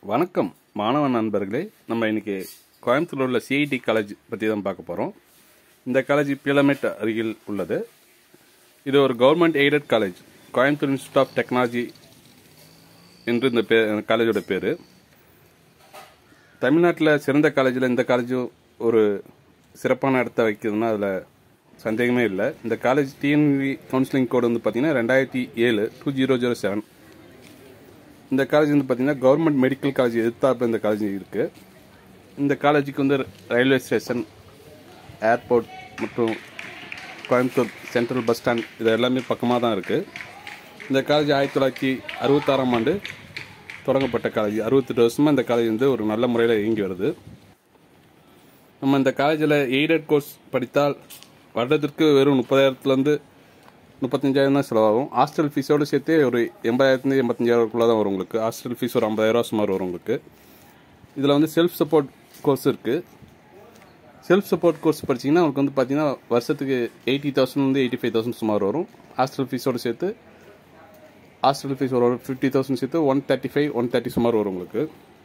வணக்கம் மாணவ நண்பர்களே நம்ம இன்னைக்கு கோயம்புத்தூர் உள்ள சிஐடி காலேஜ் பற்றி தான் பார்க்க போகிறோம் இந்த காலேஜ் பிளமெட் அருகில் உள்ளது இது ஒரு government aided college Coimbatore institute of technology என்று இந்த பே காலேஜோட பேர் தமிழ்நாட்டில் சிறந்த காலேஜில் இந்த காலேஜும் ஒரு சிறப்பான இடத்த வைக்கிறதுனா அதில் சந்தேகமே இல்லை இந்த காலேஜ் டிஎன்வி கவுன்சிலிங் கோடு வந்து பார்த்தீங்கன்னா ரெண்டாயிரத்தி ஏழு டூ ஜீரோ ஜீரோ செவன் இந்த காலேஜ் வந்து பார்த்தீங்கன்னா கவர்மெண்ட் மெடிக்கல் காலேஜ் எதிர்த்தாப்புல இந்த காலேஜ் இருக்குது இந்த காலேஜுக்கு வந்து ரயில்வே ஸ்டேஷன் ஏர்போர்ட் மற்றும் கோயம்புத்தூர் சென்ட்ரல் பஸ் ஸ்டாண்ட் இது எல்லாமே பக்கமாக தான் இருக்குது இந்த காலேஜ் ஆயிரத்தி தொள்ளாயிரத்தி அறுபத்தாறாம் ஆண்டு தொடங்கப்பட்ட காலேஜ் அறுபத்தெட்டு வருஷமாக இந்த காலேஜ் வந்து ஒரு நல்ல முறையில் இயங்கி வருது நம்ம இந்த காலேஜில் எய்டட் கோர்ஸ் படித்தால் வருடத்திற்கு வெறும் முப்பதாயிரத்துலேருந்து முப்பத்தஞ்சாயிரம் தான் செலவாகும் ஹாஸ்டல் ஃபீஸோடு சேர்த்து ஒரு எண்பதாயிரத்துலேருந்து எண்பத்தஞ்சாயிரக்குள்ளே தான் வரும் உங்களுக்கு ஹாஸ்டல் ஃபீஸ் ஒரு ஐம்பதாயிரரூவா சுமார் வரும் உங்களுக்கு இதில் வந்து செல்ஃப் சப்போர்ட் கோர்ஸ் இருக்குது செல்ஃப் சப்போர்ட் கோர்ஸ் படிச்சிங்கன்னா உங்களுக்கு வந்து பார்த்தீங்கன்னா வருஷத்துக்கு எயிட்டி தௌசண்ட் வந்து எயிட்டி ஃபைவ் தௌசண்ட் சுமார் வரும் ஹாஸ்டல் ஃபீஸோடு சேர்த்து ஹாஸ்டல் ஃபீஸ் ஒரு ஃபிஃப்டி தௌசண்ட் சேர்த்து one thirty five one thirty சுமார் வரும் உங்களுக்கு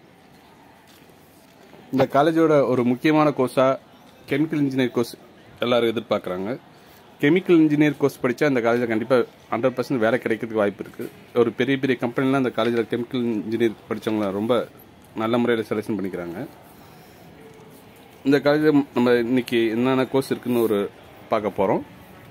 இந்த காலேஜோட ஒரு முக்கியமான கோர்ஸாக கெமிக்கல் இன்ஜினியர் கோர்ஸ் எல்லாரும் எதிர்பார்க்குறாங்க கெமிக்கல் இன்ஜினியர் கோர்ஸ் படித்தா அந்த காலேஜில் கண்டிப்பாக ஹண்ட்ரட் பர்சன்ட் வேலை கிடைக்கிறதுக்கு வாய்ப்பு இருக்குது ஒரு பெரிய பெரிய கம்பெனிலாம் அந்த காலேஜில் கெமிக்கல் இன்ஜினியர் படித்தவங்கள ரொம்ப நல்ல முறையில் செலெக்ஷன் பண்ணிக்கிறாங்க இந்த காலேஜில் நம்ம இன்னைக்கு என்னென்ன கோர்ஸ் இருக்குன்னு ஒரு பார்க்க போகிறோம்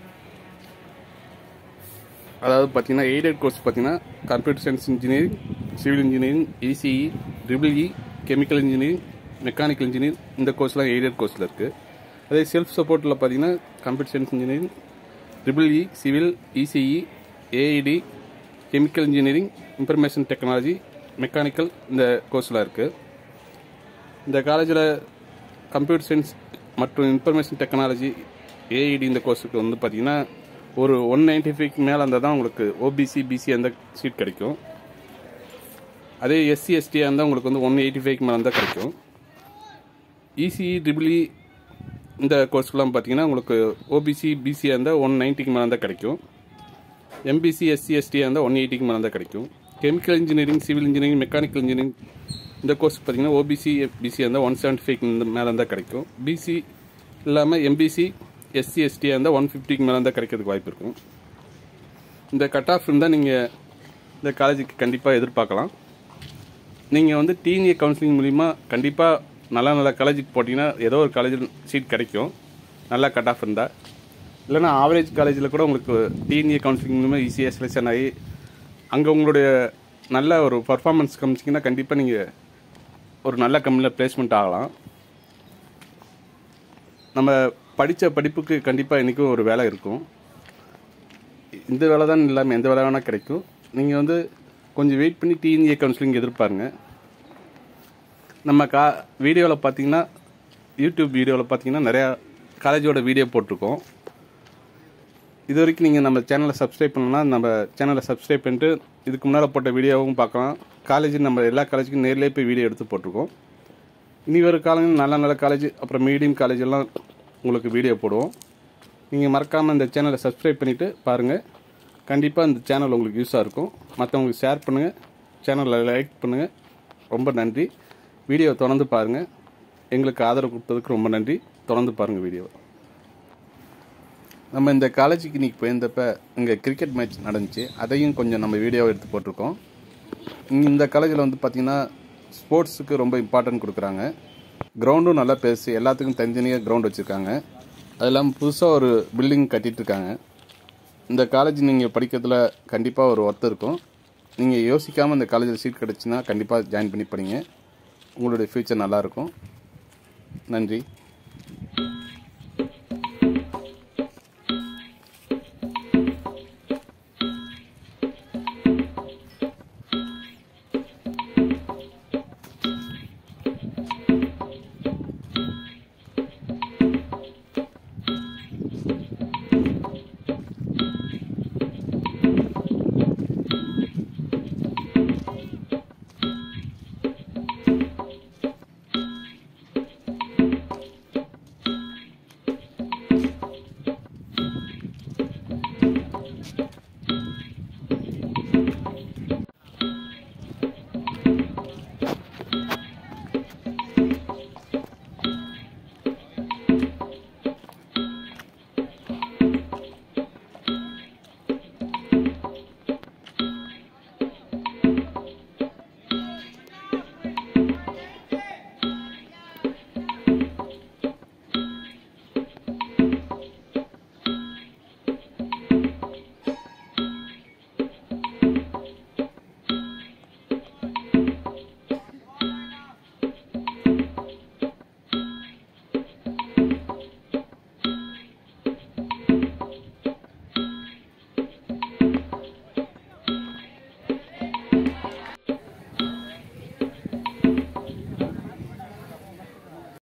அதாவது பார்த்தீங்கன்னா எய்டட் கோர்ஸ் பார்த்தீங்கன்னா computer science engineering civil engineering ECE triple E chemical engineering mechanical engineering இந்த கோர்ஸ்லாம் எய்டட் கோர்ஸில் இருக்குது அதே செல்ஃப் சப்போர்ட்டில் பார்த்தீங்கன்னா computer science engineering triple E civil ECE AID chemical engineering information technology mechanical இந்த கோர்ஸில் இருக்குது இந்த காலேஜில் கம்ப்யூட்டர் சயின்ஸ் மற்றும் இன்ஃபர்மேஷன் டெக்னாலஜி ஏஐடி இந்த கோர்ஸுக்கு வந்து பார்த்தீங்கன்னா ஒரு ஒன் நைன்டி ஃபைவ்க்கு மேலே இருந்தால் தான் உங்களுக்கு ஓபிசி பிசி அந்த சீட் கிடைக்கும் அதே எஸ்சி எஸ்டியாக இருந்தால் உங்களுக்கு வந்து ஒன் எயிட்டி ஃபைவ்க்கு மேலே இருந்தால் கிடைக்கும் இசிஇ ட்ரிபிள் இந்த கோர்ஸ்க்குலாம் பார்த்தீங்கன்னா உங்களுக்கு ஓபிசி பிசியாக இருந்தால் ஒன் நைன்ட்டிக்கு மேலே இருந்தால் கிடைக்கும் எம்பிசி எஸ்சி எஸ்டியாக இருந்தால் ஒன் எயிட்டிக்கு மேலே இருந்தால் கிடைக்கும் chemical engineering civil engineering mechanical engineering இந்த கோர்ஸ் பார்த்தீங்கன்னா ஓபிசி பிசியாக இருந்தால் ஒன் செவன்ட்டி ஃபைவ் மேலே இருந்தால் கிடைக்கும் பிசி இல்லாமல் எம்பிசி எஸ்சி எஸ்டியாக இருந்தால் ஒன் ஃபிஃப்டிக்கு மேலே இருந்தால் கிடைக்கிறதுக்கு வாய்ப்பு இருக்கும் இந்த கட் ஆஃப் இருந்தால் நீங்கள் இந்த காலேஜுக்கு கண்டிப்பாக எதிர்பார்க்கலாம் நீங்கள் வந்து டிஎன்ஏ கவுன்சிலிங் மூலிமா கண்டிப்பாக நல்ல நல்ல காலேஜுக்கு போட்டிங்கன்னா ஏதோ ஒரு காலேஜில் சீட் கிடைக்கும் நல்லா கட் ஆஃப் இருந்தால் இல்லைன்னா ஆவரேஜ் காலேஜில் கூட உங்களுக்கு டிஎன்ஏ கவுன்சிலிங் மூலமாக ஈஸியாக செலெக்ஷன் ஆகி அங்கே உங்களுடைய நல்ல ஒரு பர்ஃபார்மன்ஸ் காமிச்சிங்கன்னா கண்டிப்பாக நீங்கள் ஒரு நல்ல கம்பெனியில் பிளேஸ்மெண்ட் ஆகலாம் நம்ம படித்த படிப்புக்கு கண்டிப்பாக என்றைக்கும் ஒரு வேலை இருக்கும் இந்த வேலை தான் இல்லாமல் எந்த வேலை வேணால் கிடைக்கும் நீங்கள் வந்து கொஞ்சம் வெயிட் பண்ணி டிஎன்ஏ கவுன்சிலிங் எதிர்பாருங்க நம்ம கா வீடியோவில் பார்த்தீங்கன்னா யூடியூப் வீடியோவில் பார்த்தீங்கன்னா நிறையா காலேஜோட வீடியோ போட்டிருக்கோம் இது வரைக்கும் நீங்கள் நம்ம சேனலை சப்ஸ்கிரைப் பண்ணலாம் நம்ம சேனலை சப்ஸ்கிரைப் பண்ணிட்டு இதுக்கு முன்னால் போட்ட வீடியோவும் பார்க்கலாம் காலேஜ் நம்ம எல்லா காலேஜுக்கும் நேர்லேயே போய் வீடியோ எடுத்து போட்டிருக்கோம் இனி வரும் காலங்கள் நல்ல நல்ல காலேஜ் அப்புறம் மீடியம் காலேஜ் எல்லாம் உங்களுக்கு வீடியோ போடுவோம் நீங்கள் மறக்காமல் இந்த சேனலை சப்ஸ்கிரைப் பண்ணிவிட்டு பாருங்கள் கண்டிப்பாக இந்த சேனல் உங்களுக்கு யூஸாக இருக்கும் மற்றவங்களுக்கு ஷேர் பண்ணுங்கள் சேனலை லைக் பண்ணுங்கள் ரொம்ப நன்றி வீடியோ தொடர்ந்து பாருங்கள் எங்களுக்கு ஆதரவு கொடுத்ததுக்கு ரொம்ப நன்றி தொடர்ந்து பாருங்கள் வீடியோவை நம்ம இந்த காலேஜுக்கு இன்றைக்கி போயிருந்தப்ப இங்கே கிரிக்கெட் மேட்ச் நடந்துச்சு அதையும் கொஞ்சம் நம்ம வீடியோவை எடுத்து போட்டிருக்கோம் இங்கே இந்த காலேஜில் வந்து பார்த்திங்கன்னா ஸ்போர்ட்ஸுக்கு ரொம்ப இம்பார்ட்டன்ட் கொடுக்குறாங்க கிரவுண்டும் நல்லா பெருசு எல்லாத்துக்கும் தனித்தனியாக கிரவுண்ட் வச்சுருக்காங்க அது இல்லாமல் புதுசாக ஒரு பில்டிங் கட்டிட்டு இருக்காங்க இந்த காலேஜ் நீங்கள் படிக்கிறதுல கண்டிப்பாக ஒரு ஒர்த்து இருக்கும் நீங்கள் யோசிக்காமல் இந்த காலேஜில் சீட் கிடச்சுன்னா கண்டிப்பாக ஜாயின் பண்ணி படிங்க உங்களுடைய ஃப்யூச்சர் நல்லாயிருக்கும் நன்றி